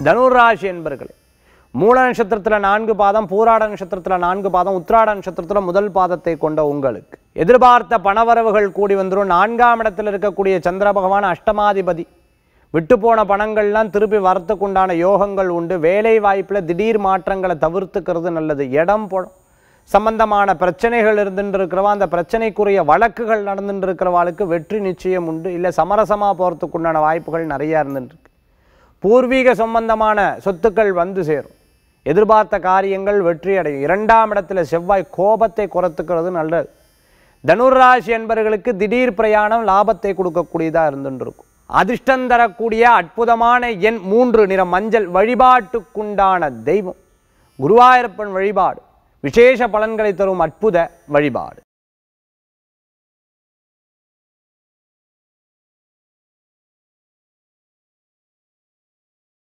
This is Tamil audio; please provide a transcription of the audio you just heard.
தனுராசி என்பர்களே மூல நட்சத்திரத்தில் நான்கு பாதம் பூராட நட்சத்திரத்தில் நான்கு பாதம் உத்திராட நட்சத்திரத்தில் முதல் பாதத்தை கொண்ட உங்களுக்கு எதிர்பார்த்த பணவரவுகள் கூடி வந்துடும் நான்காம் இடத்தில் இருக்கக்கூடிய சந்திர பகவான் அஷ்டமாதிபதி விட்டு போன பணங்கள்லாம் திருப்பி வரத்துக்குண்டான யோகங்கள் உண்டு வேலை வாய்ப்பில் திடீர் மாற்றங்களை தவிர்த்துக்கிறது நல்லது இடம் போ சம்பந்தமான பிரச்சனைகள் இருந்துட்டு இருக்கிறவா அந்த பிரச்சனைக்குரிய வழக்குகள் நடந்துட்டு இருக்கிறவாளுக்கு வெற்றி நிச்சயம் உண்டு இல்லை சமரசமாக போகிறதுக்குண்டான வாய்ப்புகள் நிறையா இருந்துட்டு இருக்கு பூர்வீக சம்பந்தமான சொத்துக்கள் வந்து சேரும் எதிர்பார்த்த காரியங்கள் வெற்றி அடையும் இரண்டாம் இடத்துல செவ்வாய் கோபத்தை குறைத்துக்கிறது நல்லது தனுராசி என்பவர்களுக்கு திடீர் பிரயாணம் லாபத்தை கொடுக்கக்கூடியதாக இருந்துட்டு இருக்கும் அதிர்ஷ்டம் தரக்கூடிய அற்புதமான எண் மூன்று நிற மஞ்சள் வழிபாட்டுக்குண்டான தெய்வம் குருவாயூரப்பன் வழிபாடு விசேஷ பலன்களை தரும் அற்புத வழிபாடு